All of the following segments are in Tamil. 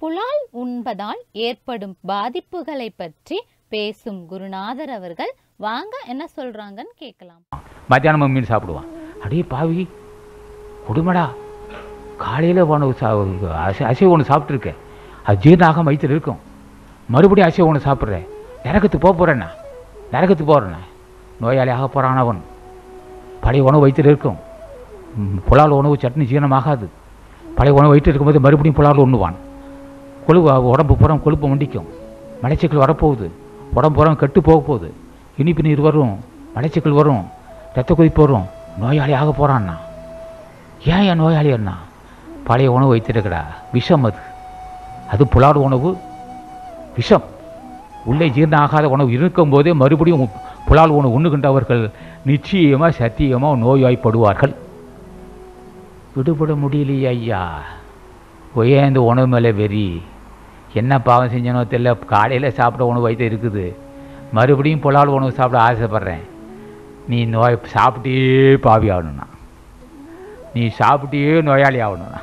புலால் உண்பதால் ஏற்படும் பாதிப்புகளை பற்றி பேசும் குருநாதர் அவர்கள் வாங்க என்ன சொல்றாங்கன்னு கேட்கலாம் மத்தியானம் மீன் சாப்பிடுவான் அடே பாவி கொடுமடா காலையில் உணவு சா அசை அசைவ ஒன்று சாப்பிட்ருக்கேன் அது ஜீரணாக வயிற்றில் இருக்கும் மறுபடியும் அசைவ ஒன்று சாப்பிட்றேன் நரகத்துக்கு போக போகிறேண்ணா நரகத்துக்கு போகிறேண்ணா நோயாளி ஆக போகிறான் அவன் பழைய உணவு வயிற்றில் இருக்கும் ம், புலால் உணவு சட்னி ஜீரணமாகாது பழைய உணவு வயிற்றில் இருக்கும்போது மறுபடியும் புலால் உண்ணுவான் கொழுப்பு உடம்பு பூரா கொழுப்பு மண்டிக்கும் மலைச்சிக்கல் வரப்போகுது உடம்பு பூரா கெட்டு போக போகுது இனிப்பு நீர் வரும் மலைச்சிக்கல் வரும் ரத்த கொதிப்பு வரும் நோயாளி ஆக போகிறான்னா ஏன் என் நோயாளி அண்ணா பழைய உணவு வைத்திருக்கடா விஷம் அது அது புலால் உணவு விஷம் உள்ளே ஜீரணம் ஆகாத உணவு இருக்கும்போதே மறுபடியும் புலால் உணவு உண்ணுகின்றவர்கள் நிச்சயமாக சத்தியமாக நோய்வாய்ப்படுவார்கள் விடுபட முடியலையே ஐயா ஒய்யா இந்த உணவு மேலே வெறி என்ன பாவம் செஞ்சனோ தெரியல காலையில் சாப்பிட உணவு வைத்து இருக்குது மறுபடியும் புலால் உணவு சாப்பிட ஆசைப்பட்றேன் நீ நோய் சாப்பிட்டே பாவி ஆகணும்னா நீ சாப்பிட்டே நோயாளி ஆகணும்னா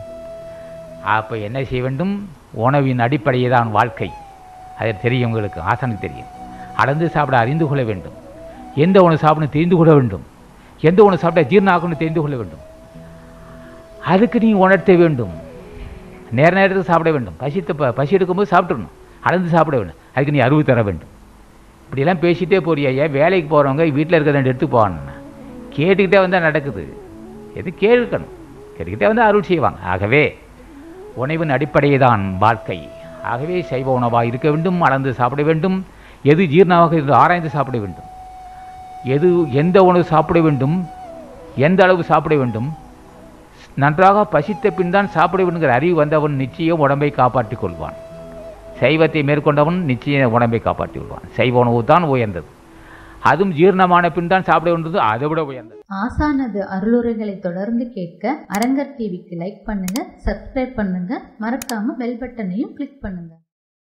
அப்போ என்ன செய்ய வேண்டும் உணவின் அடிப்படையே தான் வாழ்க்கை அது தெரியும் உங்களுக்கு ஆசானுக்கு தெரியும் அளந்து சாப்பிட அறிந்து கொள்ள வேண்டும் எந்த உணவு சாப்பிடணும் தெரிந்து கொள்ள வேண்டும் எந்த உணவு சாப்பிட்டா ஜீரணம் ஆகணும்னு தெரிந்து கொள்ள வேண்டும் அதுக்கு நீ உணர்த்த வேண்டும் நேர நேரத்துக்கு சாப்பிட வேண்டும் பசித்த ப பசி எடுக்கும்போது சாப்பிட்றணும் அளந்து சாப்பிட வேண்டும் அதுக்கு நீ அறிவு தர வேண்டும் இப்படியெல்லாம் பேசிகிட்டே போறியா ஏன் வேலைக்கு போகிறவங்க வீட்டில் இருக்கிறத எடுத்து போவான்னு கேட்டுக்கிட்டே வந்தால் நடக்குது எது கேட்கணும் கேட்டுக்கிட்டே வந்து அருள் செய்வாங்க ஆகவே உணவின் அடிப்படையே தான் வாழ்க்கை ஆகவே சைவ உணவாக இருக்க வேண்டும் அளந்து சாப்பிட வேண்டும் எது ஜீரணமாக இருந்து ஆராய்ந்து சாப்பிட வேண்டும் எது எந்த உணவு சாப்பிட வேண்டும் எந்த அளவு சாப்பிட வேண்டும் நன்றாக பசித்த பின் தான் சாப்பிட வேண்டுங்கிற அறிவு வந்தவன் நிச்சயம் உடம்பை காப்பாற்றிக் கொள்வான் சைவத்தை மேற்கொண்டவன் நிச்சயம் உடம்பை காப்பாற்றி கொள்வான் சைவ உணவு தான் உயர்ந்தது அதுவும் ஜீரணமான பின் தான் சாப்பிட வேண்டியது அதை விட உயர்ந்தது ஆசானது அருளுரைகளை தொடர்ந்து கேட்க அரங்கர் டிவிக்கு லைக் பண்ணுங்க சப்ஸ்கிரைப் பண்ணுங்க மறக்காம பெல் பட்டனையும் கிளிக் பண்ணுங்க